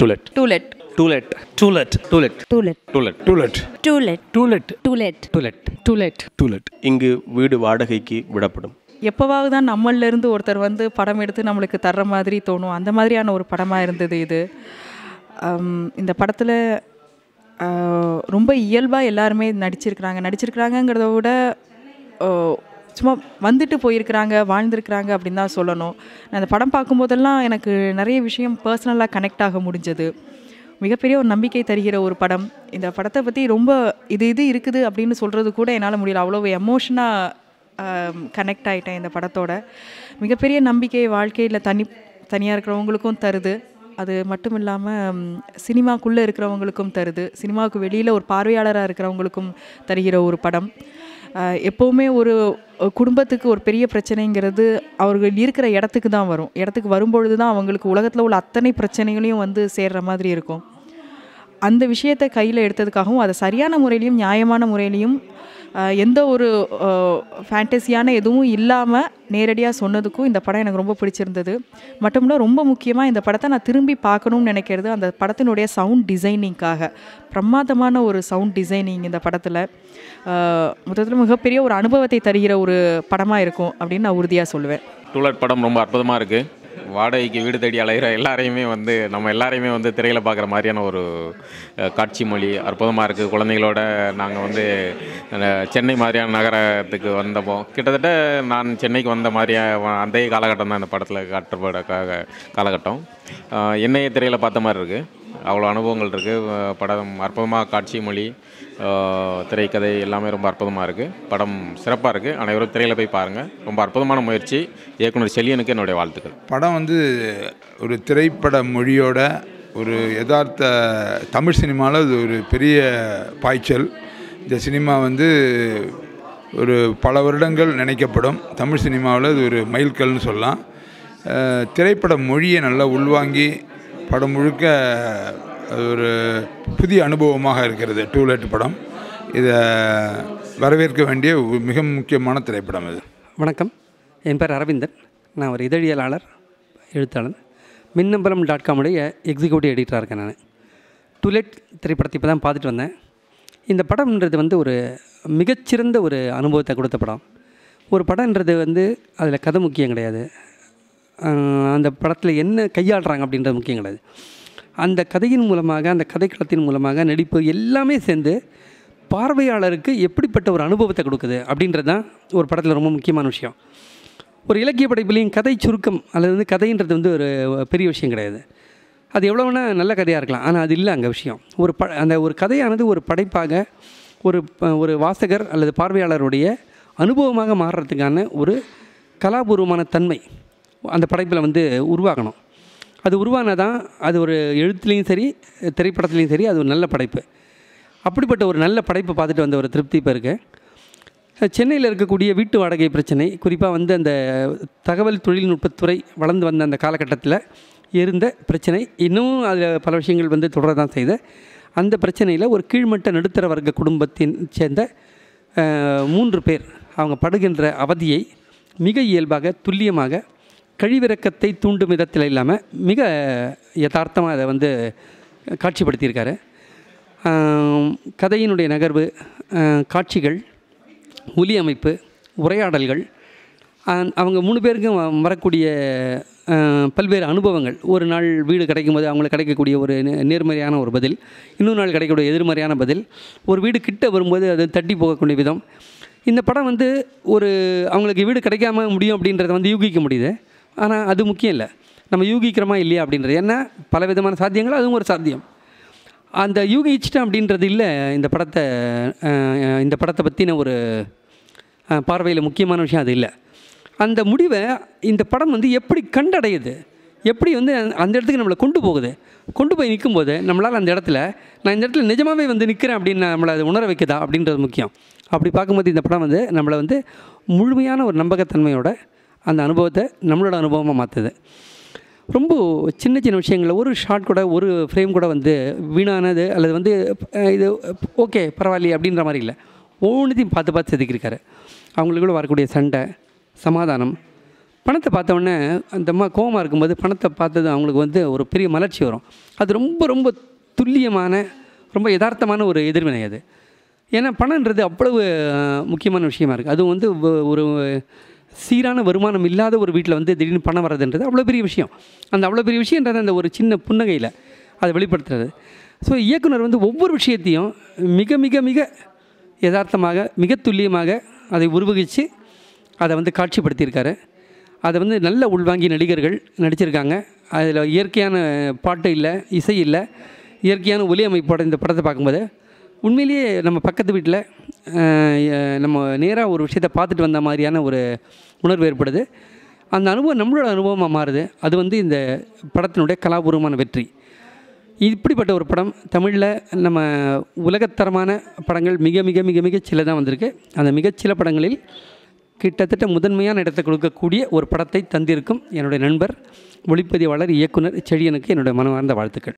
to let to let to let to let to let to let to let to let to let to let to let to let to let to let இங்கு வீடு வாடகைக்கு விடப்படும் எப்போவாவது தான் நம்மள்ல இருந்து ஒருத்தர் வந்து படம் எடுத்து நம்மளுக்கு தர்ற மாதிரி தோணும் அந்த மாதிரியான ஒரு படமாக இருந்தது இது ஆம், இந்த படத்தில் ரொம்ப இயல்பாக எல்லாருமே நடிச்சிருக்கிறாங்க நடிச்சிருக்கிறாங்கங்கிறத விட ஆ, சும்மா வந்துட்டு போயிருக்கிறாங்க வாழ்ந்திருக்கிறாங்க அப்படின்னு தான் சொல்லணும் நான் அந்த படம் பார்க்கும்போதெல்லாம் எனக்கு நிறைய விஷயம் பர்சனலாக கனெக்ட் ஆக முடிஞ்சது மிகப்பெரிய ஒரு நம்பிக்கை தருகிற ஒரு படம் இந்த படத்தை பற்றி ரொம்ப இது இது இருக்குது அப்படின்னு சொல்கிறது கூட என்னால் முடியல அவ்வளோ எமோஷனாக கனெக்ட் ஆகிட்டேன் இந்த படத்தோட மிகப்பெரிய நம்பிக்கை வாழ்க்கையில் தனி தனியாக இருக்கிறவங்களுக்கும் தருது அது மட்டும் இல்லாமல் சினிமாக்குள்ளே இருக்கிறவங்களுக்கும் தருது சினிமாவுக்கு வெளியில் ஒரு பார்வையாளராக இருக்கிறவங்களுக்கும் தருகிற ஒரு படம் அஹ், எப்போவுமே ஒரு குடும்பத்துக்கு ஒரு பெரிய பிரச்சனைங்கிறது அவர்கள் இருக்கிற இடத்துக்கு தான் வரும் இடத்துக்கு வரும்பொழுது தான் அவங்களுக்கு உலகத்தில் உள்ள அத்தனை பிரச்சனைகளையும் வந்து சேர்ற மாதிரி இருக்கும் அந்த விஷயத்தை கையில் எடுத்ததுக்காகவும் அதை சரியான முறையிலையும் நியாயமான முறையிலையும் ஆஹ், எந்த ஒரு ஃபேண்டசியான எதுவும் இல்லாமல் நேரடியாக சொன்னதுக்கும் இந்த படம் எனக்கு ரொம்ப பிடிச்சிருந்தது மட்டுமில்ல ரொம்ப முக்கியமாக இந்த படத்தை நான் திரும்பி பார்க்கணும்னு நினைக்கிறது அந்த படத்தினுடைய சவுண்ட் டிசைனிங்காக பிரமாதமான ஒரு சவுண்ட் டிசைனிங் இந்த படத்தில் மொத்தத்தில் மிகப்பெரிய ஒரு அனுபவத்தை தருகிற ஒரு படமாக இருக்கும் அப்படின்னு நான் உறுதியாக சொல்லுவேன் டூலட் படம் ரொம்ப அற்புதமாக இருக்குது வாடகைக்கு வீடு தேடி அலைகிற எல்லாரையுமே வந்து நம்ம எல்லாரையுமே வந்து திரையில் பார்க்குற மாதிரியான ஒரு அஹ், காட்சி மொழி அற்புதமாக இருக்குது குழந்தைகளோட நாங்கள் வந்து அஹ், சென்னை மாதிரியான நகரத்துக்கு வந்தப்போ கிட்டத்தட்ட நான் சென்னைக்கு வந்த மாதிரியா அதே காலகட்டம் தான் இந்த படத்தில் காட்டப்பட கா- காலகட்டம் அஹ், என்னையே திரையில் பார்த்த மாதிரி இருக்குது அவ்வளோ அனுபவங்கள் இருக்குது படம் அற்புதமாக காட்சி மொழி அஹ், திரைக்கதை எல்லாமே ரொம்ப அற்புதமாக இருக்குது படம் சிறப்பாக இருக்குது அனைவரும் திரையில் போய் பாருங்கள் ரொம்ப அற்புதமான முயற்சி இயக்குனர் செல்லியனுக்கு என்னுடைய வாழ்த்துக்கள் படம் வந்து ஒரு திரைப்பட மொழியோட ஒரு யதார்த்த தமிழ் சினிமாவில் அது ஒரு பெரிய பாய்ச்சல் இந்த சினிமா வந்து ஒரு பல வருடங்கள் நினைக்கப்படும் தமிழ் சினிமாவில் அது ஒரு மைல்கல்னு சொல்லலாம் அஹ், திரைப்பட மொழியை நல்லா உள்வாங்கி படம் முழுக்க அது ஒரு புதிய அனுபவமாக இருக்கிறது டூலெட் படம் இதை வரவேற்க வேண்டிய ஒரு மிக முக்கியமான திரைப்படம் இது வணக்கம் என் பேர் அரவிந்தன் நான் ஒரு இதழியலாளர் எழுத்தாளர் மின்னம்பலம் டாட் காமுடைய எக்ஸிக்யூட்டிவ் எடிட்டராக இருக்கேன் நான் டுலெட் திரைப்படத்தை இப்போ தான் பார்த்துட்டு வந்தேன் இந்த படம்ன்றது வந்து ஒரு மிகச்சிறந்த ஒரு அனுபவத்தை கொடுத்த படம் ஒரு படம்ன்றது வந்து அதில் கதை முக்கியம் கிடையாது ஆஹ் அந்த படத்தில் என்ன கையாளுறாங்க அப்படின்றது முக்கியம் கிடையாது அந்த கதையின் மூலமாக அந்த கதைக்களத்தின் மூலமாக நடிப்பு எல்லாமே சேர்ந்து பார்வையாளருக்கு எப்படிப்பட்ட ஒரு அனுபவத்தை கொடுக்குது அப்படின்றது தான் ஒரு படத்தில் ரொம்ப முக்கியமான விஷயம் ஒரு இலக்கிய படைப்புலையும் கதை சுருக்கம் அல்லது வந்து கதைன்றது வந்து ஒரு பெரிய விஷயம் கிடையாது அது எவ்வளோ வேணால் நல்ல கதையாக இருக்கலாம் ஆனால் அது இல்லை அங்கே விஷயம் ஒரு ப அந்த ஒரு கதையானது ஒரு படைப்பாக ஒரு ப- ஒரு வாசகர் அல்லது பார்வையாளருடைய அனுபவமாக மாறுறதுக்கான ஒரு கலாபூர்வமான தன்மை அந்த படைப்பில் வந்து உருவாகணும் அது உருவானதான் அது ஒரு எழுத்துலேயும் சரி திரைப்படத்துலேயும் சரி அது ஒரு நல்ல படைப்பு அப்படிப்பட்ட ஒரு நல்ல படைப்பை பார்த்துட்டு வந்த ஒரு திருப்தி இப்போ இருக்குது சென்னையில் இருக்கக்கூடிய வீட்டு வாடகை பிரச்சனை குறிப்பாக வந்து அந்த தகவல் தொழில்நுட்பத்துறை வளர்ந்து வந்த அந்த காலகட்டத்தில் இருந்த பிரச்சனை இன்னும் அதில் பல விஷயங்கள் வந்து தொடர தான் செய்த அந்த பிரச்சனையில் ஒரு கீழ்மட்ட நடுத்தர வர்க்க குடும்பத்தின் சேர்ந்த அஹ், மூன்று பேர் அவங்க படுகின்ற அவதியை மிக இயல்பாக துல்லியமாக கழிவிறக்கத்தை தூண்டும் விதத்தில் இல்லாமல் மிக யதார்த்தமாக அதை வந்து காட்சிப்படுத்தியிருக்காரு ஆம், கதையினுடைய நகர்வு ஆஹ், காட்சிகள் ஒலி அமைப்பு உரையாடல்கள் ஆஹ், அவங்க மூணு பேருக்கும் வ- வரக்கூடிய ஆஹ், பல்வேறு அனுபவங்கள் ஒரு நாள் வீடு கிடைக்கும் போது அவங்களுக்கு கிடைக்கக்கூடிய ஒரு நே- நேர்மறையான ஒரு பதில் இன்னொரு நாள் கிடைக்கக்கூடிய எதிர்மறையான பதில் ஒரு வீடு கிட்ட வரும்போது அது தட்டி போகக்கூடிய விதம் இந்த படம் வந்து ஒரு அவங்களுக்கு வீடு கிடைக்காம முடியும் அப்படின்றத வந்து யூகிக்க முடியுது ஆனால் அது முக்கியம் இல்லை நம்ம யூகிக்கிறோமா இல்லையா அப்படின்றது ஏன்னா பல விதமான சாத்தியங்கள் அதுவும் ஒரு சாத்தியம் அந்த யூகிச்சிட்டேன் அப்படின்றது இல்லை இந்த படத்தை அஹ், இந்த படத்தை பற்றின ஒரு பார்வையில் முக்கியமான விஷயம் அது இல்லை அந்த முடிவை இந்த படம் வந்து எப்படி கண்டடையுது எப்படி வந்து அந்த- அந்த இடத்துக்கு நம்மளை கொண்டு போகுது கொண்டு போய் நிற்கும்போது நம்மளால் அந்த இடத்துல நான் இந்த இடத்துல நிஜமாகவே வந்து நிற்கிறேன் அப்படின்னு நம்மளை அது உணர வைக்குதா அப்படின்றது முக்கியம் அப்படி பார்க்கும்போது இந்த படம் வந்து நம்மளை வந்து முழுமையான ஒரு நம்பகத்தன்மையோட அந்த அனுபவத்தை நம்மளோட அனுபவமாக மாற்றுது ரொம்ப சின்ன சின்ன விஷயங்களில் ஒரு ஷாட் கூட ஒரு ஃப்ரேம் கூட வந்து வீணானது அல்லது வந்து அஹ், இது ஓகே பரவாயில்லையே அப்படின்ற மாதிரி இல்லை ஒவ்வொன்றையும் பார்த்து பார்த்து செதுக்கியிருக்காரு அவங்களுக்குள்ள வரக்கூடிய சண்டை சமாதானம் பணத்தை பார்த்த உடனே அந்த அம்மா கோவமாக இருக்கும்போது பணத்தை பார்த்தது அவங்களுக்கு வந்து ஒரு பெரிய மலர்ச்சி வரும் அது ரொம்ப ரொம்ப துல்லியமான ரொம்ப யதார்த்தமான ஒரு எதிர்வினை அது ஏன்னா பணன்றது அவ்வளவு அஹ், முக்கியமான விஷயமா இருக்குது அதுவும் வந்து வ- ஒரு சீரான வருமானம் இல்லாத ஒரு வீட்டில் வந்து திடீர்னு பணம் வர்றதுன்றது அவ்வளோ பெரிய விஷயம் அந்த அவ்வளோ பெரிய விஷயன்றது அந்த ஒரு சின்ன புன்னகையில் அதை வெளிப்படுத்துறது ஸோ இயக்குனர் வந்து ஒவ்வொரு விஷயத்தையும் மிக மிக மிக யதார்த்தமாக மிக துல்லியமாக அதை உருவகித்து அதை வந்து காட்சிப்படுத்தியிருக்காரு அதை வந்து நல்ல உள்வாங்கி நடிகர்கள் நடிச்சிருக்காங்க அதில் இயற்கையான பாட்டு இல்லை இசை இல்லை இயற்கையான ஒலி அமைப்போட இந்த படத்தை பார்க்கும்போது உண்மையிலேயே நம்ம பக்கத்து வீட்டில் நம்ம நேராக ஒரு விஷயத்தை பார்த்துட்டு வந்த மாதிரியான ஒரு உணர்வு ஏற்படுது அந்த அனுபவம் நம்மளோட அனுபவமாக மாறுது அது வந்து இந்த படத்தினுடைய கலாபூர்வமான வெற்றி இப்படிப்பட்ட ஒரு படம் தமிழில் நம்ம உலகத்தரமான படங்கள் மிக மிக மிக மிக சில தான் வந்திருக்கு அந்த மிகச்சில படங்களில் கிட்டத்தட்ட முதன்மையான இடத்தை கொடுக்கக்கூடிய ஒரு படத்தை தந்திருக்கும் என்னுடைய நண்பர் ஒளிப்பதிவாளர் இயக்குனர் செழியனுக்கு என்னுடைய மனமார்ந்த வாழ்த்துக்கள்